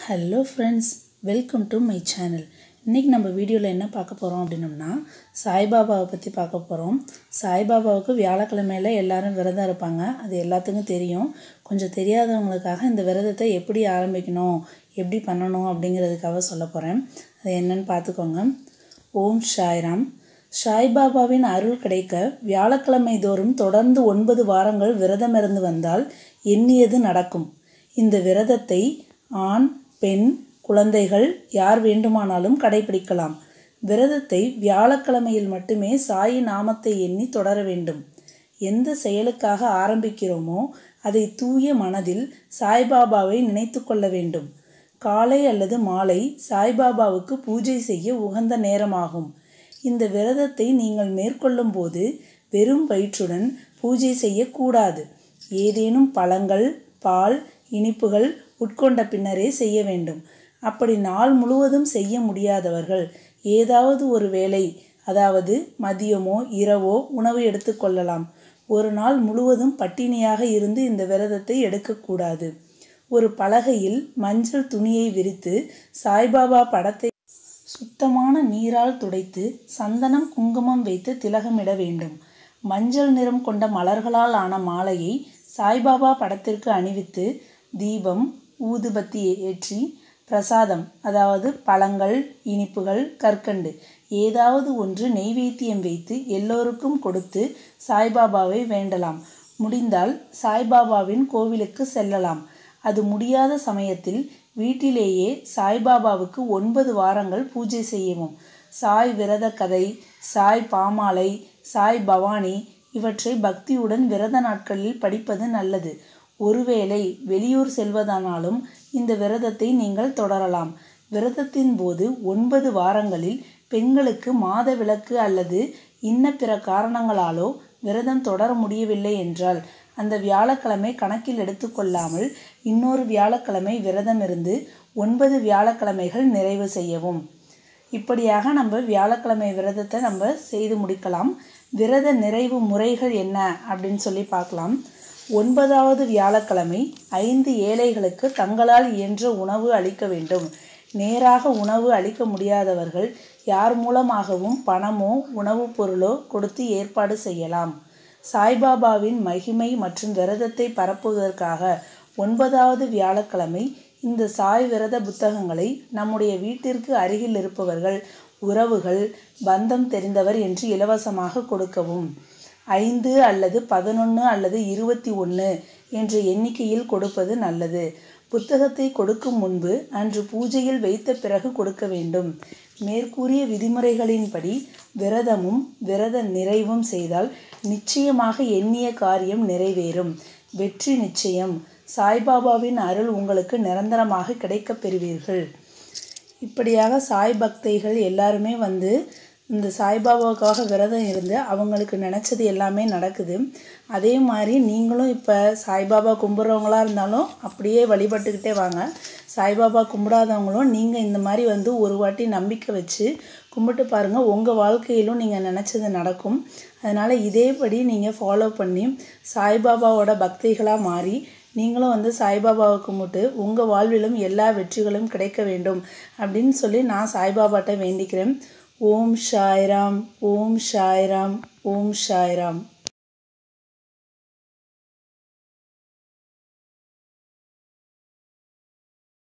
hello friends welcome to my channel இன்றைக்கி நம்ம வீடியோவில் என்ன பார்க்க போகிறோம் அப்படின்னம்னா சாய்பாபாவை பற்றி பார்க்க போகிறோம் சாய்பாபாவுக்கு வியாழக்கிழமையில எல்லாரும் விரதம் இருப்பாங்க அது எல்லாத்துக்கும் தெரியும் கொஞ்சம் தெரியாதவங்களுக்காக இந்த விரதத்தை எப்படி ஆரம்பிக்கணும் எப்படி பண்ணணும் அப்படிங்கிறதுக்காக சொல்ல போகிறேன் அது என்னன்னு பார்த்துக்கோங்க ஓம் சாய்ராம் சாய்பாபாவின் அருள் கிடைக்க வியாழக்கிழமை தோறும் தொடர்ந்து ஒன்பது வாரங்கள் விரதமிருந்து வந்தால் எண்ணியது நடக்கும் இந்த விரதத்தை ஆண் பெண் குழந்தைகள் யார் வேண்டுமானாலும் கடைபிடிக்கலாம் விரதத்தை வியாழக்கிழமையில் மட்டுமே சாயி நாமத்தை எண்ணி தொடர வேண்டும் எந்த செயலுக்காக ஆரம்பிக்கிறோமோ அதை தூய மனதில் சாய்பாபாவை நினைத்து கொள்ள வேண்டும் காலை அல்லது மாலை சாய்பாபாவுக்கு பூஜை செய்ய உகந்த நேரமாகும் இந்த விரதத்தை நீங்கள் மேற்கொள்ளும் போது வெறும் வயிற்றுடன் பூஜை செய்யக்கூடாது ஏதேனும் பழங்கள் பால் இனிப்புகள் உட்கொண்ட பின்னரே செய்ய வேண்டும் அப்படி நாள் முழுவதும் செய்ய முடியாதவர்கள் ஏதாவது ஒரு வேளை அதாவது மதியமோ இரவோ உணவு எடுத்துக்கொள்ளலாம் ஒரு நாள் முழுவதும் பட்டினியாக இருந்து இந்த விரதத்தை எடுக்கக்கூடாது ஒரு பலகையில் மஞ்சள் துணியை விரித்து சாய்பாபா படத்தை சுத்தமான நீரால் துடைத்து சந்தனம் குங்குமம் வைத்து திலகமிட வேண்டும் மஞ்சள் நிறம் கொண்ட மலர்களால் ஆன மாலையை சாய்பாபா படத்திற்கு அணிவித்து தீபம் ஊதுபத்தி ஏற்றி பிரசாதம் அதாவது பழங்கள் இனிப்புகள் கற்கண்டு ஏதாவது ஒன்று நெய்வேத்தியம் வைத்து எல்லோருக்கும் கொடுத்து சாய்பாபாவை வேண்டலாம் முடிந்தால் சாய்பாபாவின் கோவிலுக்கு செல்லலாம் அது முடியாத சமயத்தில் வீட்டிலேயே சாய்பாபாவுக்கு ஒன்பது வாரங்கள் பூஜை செய்யவும் சாய் விரத கதை சாய் பாமாலை சாய் பவானி இவற்றை பக்தியுடன் விரத நாட்களில் படிப்பது நல்லது ஒருவேளை வெளியூர் செல்வதானாலும் இந்த விரதத்தை நீங்கள் தொடரலாம் விரதத்தின் போது ஒன்பது வாரங்களில் பெண்களுக்கு மாத விளக்கு அல்லது இன்ன பிற காரணங்களாலோ விரதம் தொடர முடியவில்லை என்றால் அந்த வியாழக்கிழமை கணக்கில் எடுத்துக்கொள்ளாமல் இன்னொரு வியாழக்கிழமை விரதம் இருந்து ஒன்பது வியாழக்கிழமைகள் நிறைவு செய்யவும் இப்படியாக நம்ம வியாழக்கிழமை விரதத்தை நம்ம செய்து முடிக்கலாம் விரத நிறைவு முறைகள் என்ன அப்படின்னு சொல்லி பார்க்கலாம் ஒன்பதாவது வியாழக்கிழமை ஐந்து ஏழைகளுக்கு தங்களால் இயன்ற உணவு அளிக்க வேண்டும் நேராக உணவு அளிக்க முடியாதவர்கள் யார் மூலமாகவும் பணமோ உணவுப் பொருளோ கொடுத்து ஏற்பாடு செய்யலாம் சாய்பாபாவின் மகிமை மற்றும் விரதத்தை பரப்புவதற்காக ஒன்பதாவது வியாழக்கிழமை இந்த சாய் விரத புத்தகங்களை நம்முடைய வீட்டிற்கு அருகில் இருப்பவர்கள் உறவுகள் பந்தம் தெரிந்தவர் என்று இலவசமாக கொடுக்கவும் ஐந்து அல்லது பதினொன்று அல்லது இருபத்தி ஒன்று என்ற எண்ணிக்கையில் கொடுப்பது நல்லது புத்தகத்தை கொடுக்கும் முன்பு அன்று பூஜையில் வைத்த பிறகு கொடுக்க வேண்டும் மேற்கூறிய விதிமுறைகளின்படி விரதமும் விரத நிறைவும் செய்தால் நிச்சயமாக எண்ணிய காரியம் நிறைவேறும் வெற்றி நிச்சயம் சாய்பாபாவின் அருள் உங்களுக்கு நிரந்தரமாக கிடைக்கப் பெறுவீர்கள் இப்படியாக சாய் பக்தைகள் எல்லாருமே வந்து இந்த சாய்பாபாவுக்காக விரதம் இருந்து அவங்களுக்கு நினச்சது எல்லாமே நடக்குது அதே மாதிரி நீங்களும் இப்போ சாய்பாபா கும்பிட்றவங்களா இருந்தாலும் அப்படியே வழிபட்டுக்கிட்டே வாங்க சாய்பாபா கும்பிடாதவங்களும் நீங்கள் இந்த மாதிரி வந்து ஒரு வாட்டி நம்பிக்கை வச்சு கும்பிட்டு பாருங்கள் உங்கள் வாழ்க்கையிலும் நீங்கள் நினச்சது நடக்கும் அதனால் இதேபடி நீங்கள் ஃபாலோ பண்ணி சாய்பாபாவோட பக்திகளாக மாறி நீங்களும் வந்து சாய்பாபாவை கும்பிட்டு உங்கள் வாழ்விலும் எல்லா வெற்றிகளும் கிடைக்க வேண்டும் அப்படின்னு சொல்லி நான் சாய்பாபாட்ட வேண்டிக்கிறேன் ஓம் சாய்ராம் ஓம் சாய்ராம் ஓம் சாய்ராம்